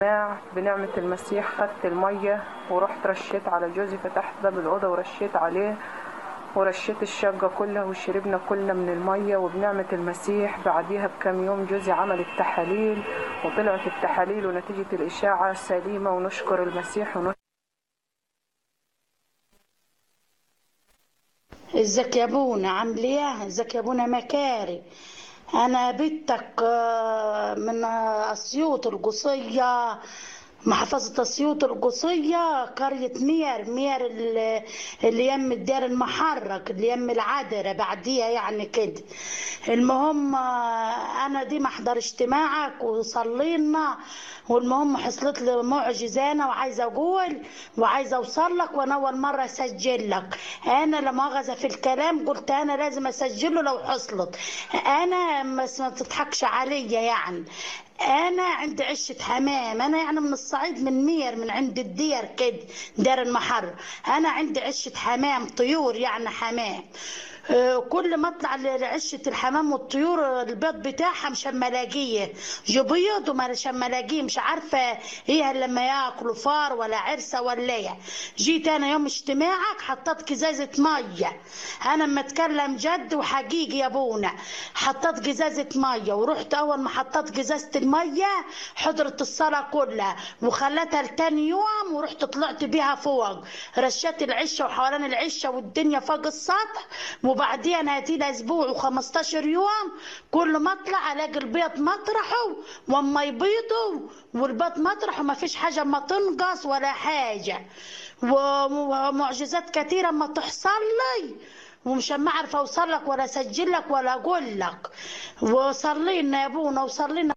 بنعمة المسيح خدت المية ورحت رشيت على جوزي فتحت باب الأوضة ورشيت عليه ورشيت الشقة كلها وشربنا كلنا من المية وبنعمة المسيح بعديها بكم يوم جوزي عمل التحاليل وطلعت التحاليل ونتيجة الإشاعة سليمة ونشكر المسيح ونشكر ازيك يا ابونا عامل ايه ازيك يا ابونا مكاري انا بنتك آه، من آه، اسيوط القصيه محافظة أسيوط القصية قرية مير مير ال- اللي يم الدار المحرك اللي يم العذرة بعديها يعني كده المهم آه، أنا دي محضر اجتماعك وصلينا والمهم حصلت لي معجزة أنا وعايزة أقول وعايزة أوصل لك وأنا أول مرة أسجل لك أنا لما أغزى في الكلام قلت أنا لازم أسجله لو حصلت أنا بس ما تضحكش عليا يعني انا عندي عشه حمام انا يعني من الصعيد من مير من عند الدير كده دار المحر انا عندي عشه حمام طيور يعني حمام آه، كل ما اطلع لعشه الحمام والطيور البيض بتاعها مش اما الاقيه جبيض ومش اما الاقيه مش عارفه ايه لما ياكلوا فار ولا عرسه ولا ايه جيت انا يوم اجتماعك حطيت كزازه ميه انا اما اتكلم جد وحقيقي يا ابونا حطيت جزازه ميه ورحت اول ما حطيت جزازه الميه حضرت الصلاه كلها وخلتها لتاني يوم ورحت طلعت بيها فوق رشيت العشه وحوالين العشه والدنيا فوق السطح وبعديها نهايتي اسبوع و15 يوم كل ما اطلع الاقي البيض مطرحه واما يبيضوا والبيض مطرحه ما فيش حاجه ما تنقص ولا حاجه و- ومعجزات كثيره ما تحصل لي ومش ما اعرف اوصل لك ولا اسجل لك ولا اقول لك وصلينا يا ابونا وصلينا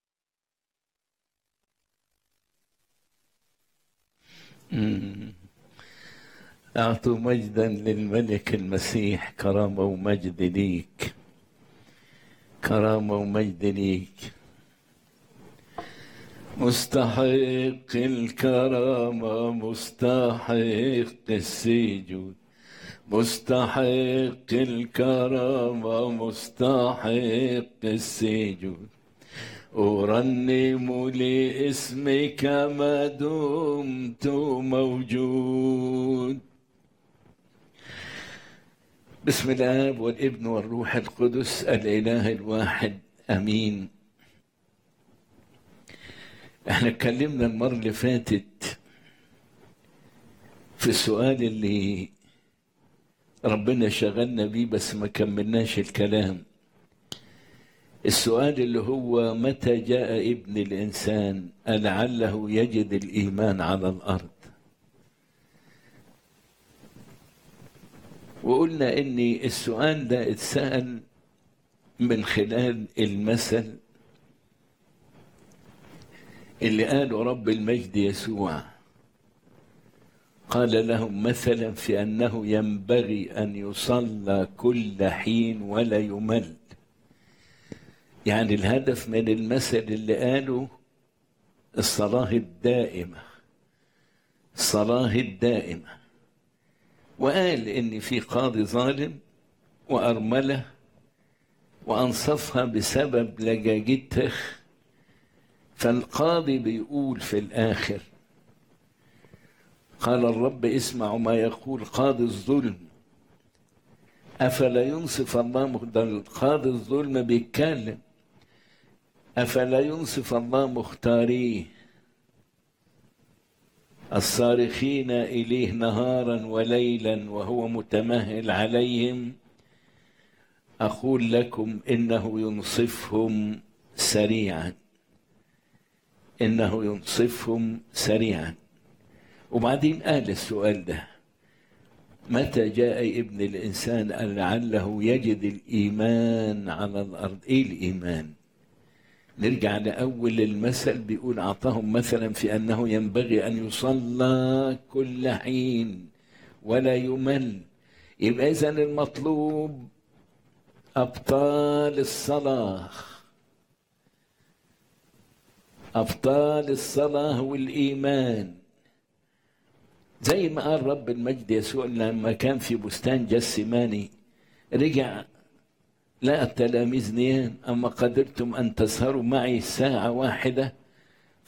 مم. أعطوا مجدا للملك المسيح كرامة ومجد ليك كرامة ومجد ليك مستحق الكرامة مستحق السجود مستحق الكرامة مستحق السجود أرنم لاسمك ما دمت موجود بسم الآب والابن والروح القدس الإله الواحد أمين احنا اتكلمنا المرة اللي فاتت في السؤال اللي ربنا شغلنا بيه بس ما كملناش الكلام السؤال اللي هو متى جاء ابن الإنسان لعله يجد الإيمان على الأرض وقلنا إن السؤال ده اتسأل من خلال المثل اللي قاله رب المجد يسوع قال لهم مثلا في أنه ينبغي أن يصلى كل حين ولا يمل يعني الهدف من المثل اللي قاله الصلاة الدائمة الصلاة الدائمة وقال إن في قاضي ظالم وأرملة وأنصفها بسبب لجاجتها فالقاضي بيقول في الآخر قال الرب اسمعوا ما يقول قاضي الظلم أفلا ينصف الله مخ- ده القاضي الظلم بيتكلم أفلا ينصف الله مختاريه الصارخين إليه نهارا وليلا وهو متمهل عليهم أقول لكم إنه ينصفهم سريعا إنه ينصفهم سريعا وبعدين قال السؤال ده متى جاء ابن الإنسان لعله يجد الإيمان على الأرض إيه الإيمان نرجع لأول المثل بيقول أعطاهم مثلا في أنه ينبغي أن يصلى كل حين ولا يمل يبقى إذا المطلوب أبطال الصلاة أبطال الصلاة والإيمان زي ما قال رب المجد يسوع لما كان في بستان جسماني رجع لقى التلاميذ نيام أما قدرتم أن تسهروا معي ساعة واحدة